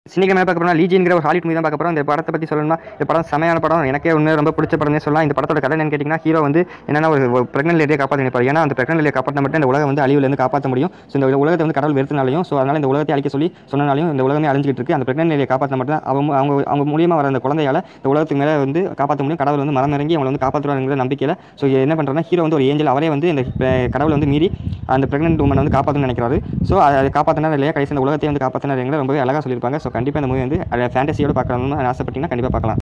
சினிக்கிழமை பார்க்க போனால் லீஜிங்கிற ஒரு ஹாலிவுட் மூவி தான் பார்க்க போகிறோம் இந்த படத்தை பற்றி சொல்லணும்னா இந்த படம் செமையான படம் எனக்கே ஒன்று ரொம்ப பிடிச்ச படம்னே சொல்லலாம் இந்த படத்தோட கதை என்னன்னு கேட்டிங்கன்னா ஹீரோ வந்து என்னன்னா ஒரு பிரெக்னென்ட் லேடியை காப்பாற்ற நினைப்பார் ஏன்னா அந்த பிரெக்னென்ட் லேடியை காப்பாற்ற மட்டும் இந்த உலகம் வந்து அழிவுலேருந்து காப்பாற்ற முடியும் ஸோ இந்த உலகத்தை வந்து கடவுள் வெறுத்தனாலையும் ஸோ அதனால் இந்த உலகத்தை அழிக்க சொல்லி சொன்னனாலையும் இந்த உலகமே அழிஞ்சிட்டு இருக்கு அந்த பிரெக்னென்ட் லேடியை காப்பாற்ற மட்டும் தான் அவங்க அவங்க அவங்க மூலியமாக வர அந்த குழந்தையால இந்த உலகத்துக்கு மேலே வந்து காப்பாற்ற முடியும் கடவுள் வந்து மரம் இறங்கி அவங்களை வந்து காப்பாற்றுவாங்கிற நம்பிக்கையில் ஸோ என்ன பண்ணுறதுனா ஹீரோ வந்து ஒரு ஏஞ்சல் அவரே வந்து இந்த அஹ், கடவுளை வந்து மீறி அந்த பிரெக்னென்ட் உமனை வந்து காப்பாற்றணும்னு நினைக்கிறாரு ஸோ அதை காப்பாற்றினா இல்லையா கடைசி இந்த உலகத்தை வந்து காப்பாற்றினாருங்கிற ரொம்பவே அழகாக சொல்லியிருப்பாங்க ஸோ கண்டிப்பாக இந்த மூவி வந்து ஃபேண்டசியோட பார்க்கணும்னு ஆசைப்பட்டீங்கன்னா கண்டிப்பாக பார்க்கலாம்